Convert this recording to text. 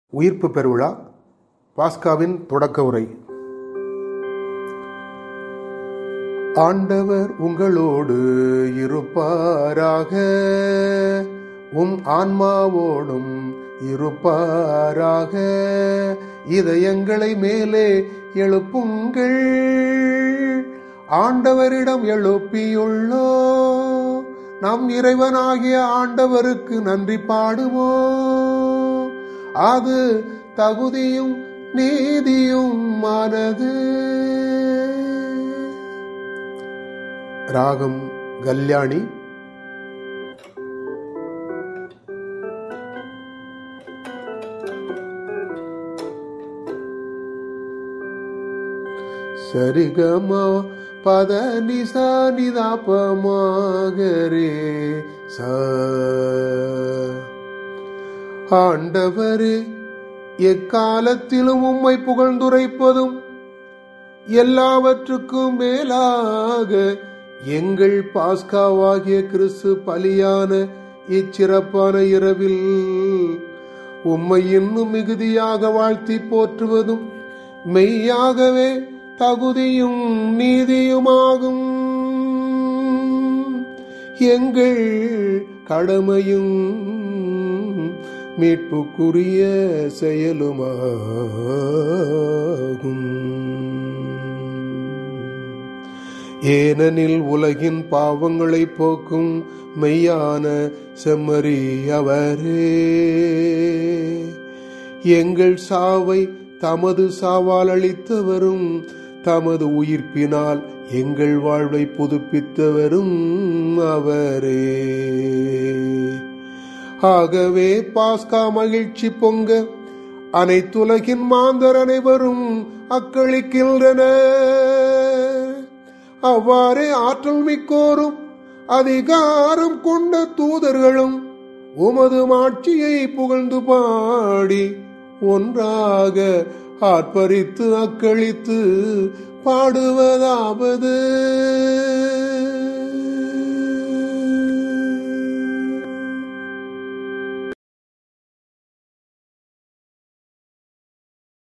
உயிர்ப்பு பெருவிழா பாஸ்காவின் தொடக்க உரை ஆண்டவர் உங்களோடு இருப்பாராக உம் ஆன்மாவோடும் இருப்பாராக இதயங்களை மேலே எழுப்புங்கள் ஆண்டவரிடம் எழுப்பியுள்ளோ நம் இறைவனாகிய ஆண்டவருக்கு நன்றி பாடுவோம் அது தகுதியும் நீதியும் மானது ராகம் கல்யாணி சரிகமா பத நிசா நிதாபமாகரே ச ஆண்டவரே எக்காலத்திலும் உம்மை புகழ்ந்துரைப்பதும் எல்லாவற்றுக்கும் மேலாக எங்கள் பாஸ்காவாகிய கிறிஸ்து பலியான இச்சிறப்பான இரவில் உம்மை இன்னும் மிகுதியாக வாழ்த்தி போற்றுவதும் மெய்யாகவே தகுதியும் நீதியுமாகும் எங்கள் கடமையும் மீட்புக்குரிய செயலுமாகும் ஏனெனில் உலகின் பாவங்களை போக்கும் மெய்யான செம்மறி அவரே எங்கள் சாவை தமது சாவால் அளித்தவரும் தமது உயிர்ப்பினால் எங்கள் வாழ்வை புதுப்பித்தவரும் அவரே ஆகவே பாஸ்கா மகிழ்ச்சி பொங்க அனைத்துலகின் மாந்தர் அனைவரும் அக்களிக்கின்றன அவ்வாறே ஆற்றல் மிக்கோரும் அதிகாரம் கொண்ட தூதர்களும் உமது மாட்சியை புகழ்ந்து பாடி ஒன்றாக ஆர்ப்பரித்து அக்களித்து பாடுவதாவது